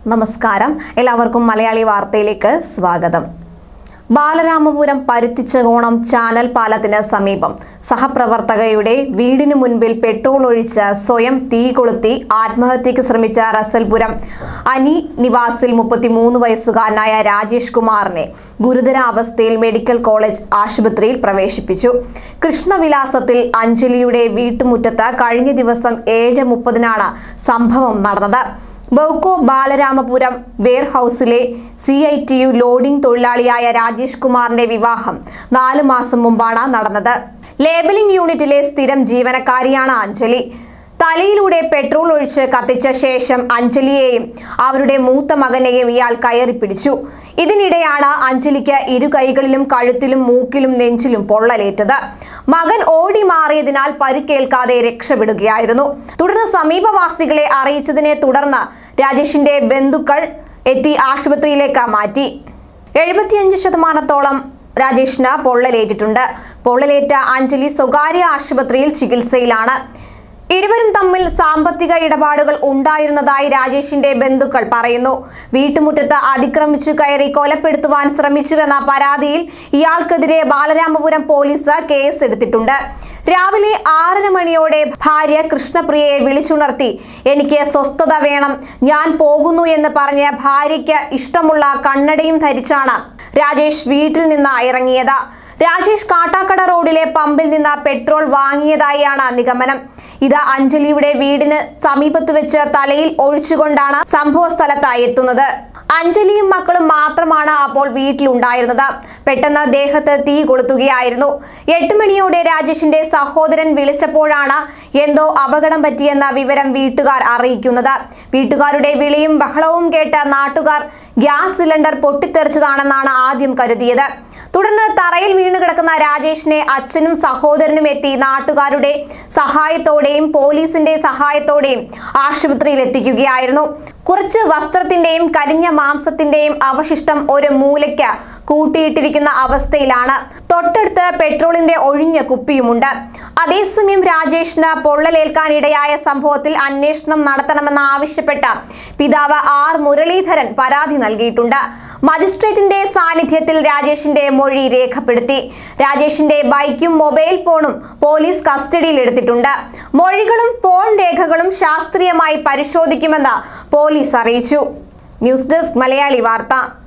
നമസ്കാരം എല്ലാവർക്കും മലയാളി വാർത്തയിലേക്ക് സ്വാഗതം ബാലരാമപുരം പരുത്തിച്ചകോണം ചാനൽ പാലത്തിന് സമീപം സഹപ്രവർത്തകയുടെ വീടിനു മുൻപിൽ പെട്രോൾ ഒഴിച്ച് സ്വയം തീ കൊളുത്തി ആത്മഹത്യക്ക് ശ്രമിച്ച റസൽപുരം അനി നിവാസിൽ മുപ്പത്തിമൂന്ന് വയസ്സുകാരനായ രാജേഷ് കുമാറിനെ ഗുരുതരാവസ്ഥയിൽ മെഡിക്കൽ കോളേജ് ആശുപത്രിയിൽ പ്രവേശിപ്പിച്ചു കൃഷ്ണവിലാസത്തിൽ അഞ്ജലിയുടെ വീട്ടുമുറ്റത്ത് കഴിഞ്ഞ ദിവസം ഏഴ് മുപ്പതിനാണ് സംഭവം നടന്നത് ബൗക്കോ ബാലരാമപുരം വെയർഹൌസിലെ C I T U loading തൊഴിലാളിയായ രാജേഷ് കുമാറിന്റെ വിവാഹം നാല് മാസം മുമ്പാണ് നടന്നത് ലേബലിംഗ് യൂണിറ്റിലെ സ്ഥിരം ജീവനക്കാരിയാണ് അഞ്ജലി തലയിലൂടെ പെട്രോൾ ഒഴിച്ച് കത്തിച്ച ശേഷം അഞ്ജലിയെയും അവരുടെ മൂത്ത മകനെയും ഇയാൾ കയറി പിടിച്ചു ഇതിനിടെയാണ് അഞ്ജലിക്ക് ഇരു കൈകളിലും കഴുത്തിലും മൂക്കിലും നെഞ്ചിലും പൊള്ളലേറ്റത് മകൻ ഓടി മാറിയതിനാൽ പരിക്കേൽക്കാതെ രക്ഷപ്പെടുകയായിരുന്നു തുടർന്ന് സമീപവാസികളെ അറിയിച്ചതിനെ തുടർന്ന് രാജേഷിന്റെ ബന്ധുക്കൾ എത്തി ആശുപത്രിയിലേക്ക് മാറ്റി എഴുപത്തിയഞ്ച് ശതമാനത്തോളം രാജേഷിന് പൊള്ളലേറ്റിട്ടുണ്ട് പൊള്ളലേറ്റ അഞ്ജലി സ്വകാര്യ ആശുപത്രിയിൽ ചികിത്സയിലാണ് ഇരുവരും തമ്മിൽ സാമ്പത്തിക ഇടപാടുകൾ ഉണ്ടായിരുന്നതായി രാജേഷിന്റെ ബന്ധുക്കൾ പറയുന്നു വീട്ടുമുറ്റത്ത് അതിക്രമിച്ചു കയറി കൊലപ്പെടുത്തുവാൻ ശ്രമിച്ചുവെന്ന പരാതിയിൽ ഇയാൾക്കെതിരെ ബാലരാമപുരം പോലീസ് കേസ് എടുത്തിട്ടുണ്ട് രാവിലെ ആറര മണിയോടെ ഭാര്യ കൃഷ്ണപ്രിയയെ വിളിച്ചുണർത്തി എനിക്ക് സ്വസ്ഥത വേണം ഞാൻ പോകുന്നു എന്ന് പറഞ്ഞ് ഭാര്യയ്ക്ക് ഇഷ്ടമുള്ള കണ്ണടയും ധരിച്ചാണ് രാജേഷ് വീട്ടിൽ നിന്ന് ഇറങ്ങിയത് രാജേഷ് കാട്ടാക്കട റോഡിലെ പമ്പിൽ നിന്ന് പെട്രോൾ വാങ്ങിയതായാണ് നിഗമനം ഇത് അഞ്ജലിയുടെ വീടിന് സമീപത്ത് വെച്ച് തലയിൽ ഒഴിച്ചുകൊണ്ടാണ് സംഭവ സ്ഥലത്തായി എത്തുന്നത് അഞ്ജലിയും മക്കളും മാത്രമാണ് അപ്പോൾ വീട്ടിലുണ്ടായിരുന്നത് പെട്ടെന്ന് ദേഹത്ത് തീ കൊളുത്തുകയായിരുന്നു എട്ട് മണിയോടെ രാജേഷിന്റെ സഹോദരൻ വിളിച്ചപ്പോഴാണ് എന്തോ അപകടം പറ്റിയെന്ന വിവരം വീട്ടുകാർ അറിയിക്കുന്നത് വീട്ടുകാരുടെ വിളിയും ബഹളവും കേട്ട നാട്ടുകാർ ഗ്യാസ് സിലിണ്ടർ പൊട്ടിത്തെറിച്ചതാണെന്നാണ് ആദ്യം കരുതിയത് തുടർന്ന് തറയിൽ വീണു കിടക്കുന്ന രാജേഷിനെ അച്ഛനും സഹോദരനും എത്തി നാട്ടുകാരുടെ സഹായത്തോടെയും പോലീസിന്റെ സഹായത്തോടെയും ആശുപത്രിയിൽ എത്തിക്കുകയായിരുന്നു കുറച്ച് വസ്ത്രത്തിന്റെയും കരിഞ്ഞ മാംസത്തിന്റെയും അവശിഷ്ടം ഒരു മൂലയ്ക്ക് കൂട്ടിയിട്ടിരിക്കുന്ന അവസ്ഥയിലാണ് തൊട്ടടുത്ത് പെട്രോളിന്റെ ഒഴിഞ്ഞ കുപ്പിയുമുണ്ട് അതേസമയം രാജേഷിന് പൊള്ളലേൽക്കാനിടയായ സംഭവത്തിൽ അന്വേഷണം നടത്തണമെന്ന് ആവശ്യപ്പെട്ട പിതാവ് ആർ മുരളീധരൻ പരാതി നൽകിയിട്ടുണ്ട് മജിസ്ട്രേറ്റിന്റെ സാന്നിധ്യത്തിൽ രാജേഷിന്റെ മൊഴി രേഖപ്പെടുത്തി രാജേഷിന്റെ ബൈക്കും മൊബൈൽ ഫോണും പോലീസ് കസ്റ്റഡിയിൽ എടുത്തിട്ടുണ്ട് മൊഴികളും ഫോൺ രേഖകളും ശാസ്ത്രീയമായി പരിശോധിക്കുമെന്ന് പോലീസ് അറിയിച്ചു ന്യൂസ് ഡെസ്ക് മലയാളി വാർത്ത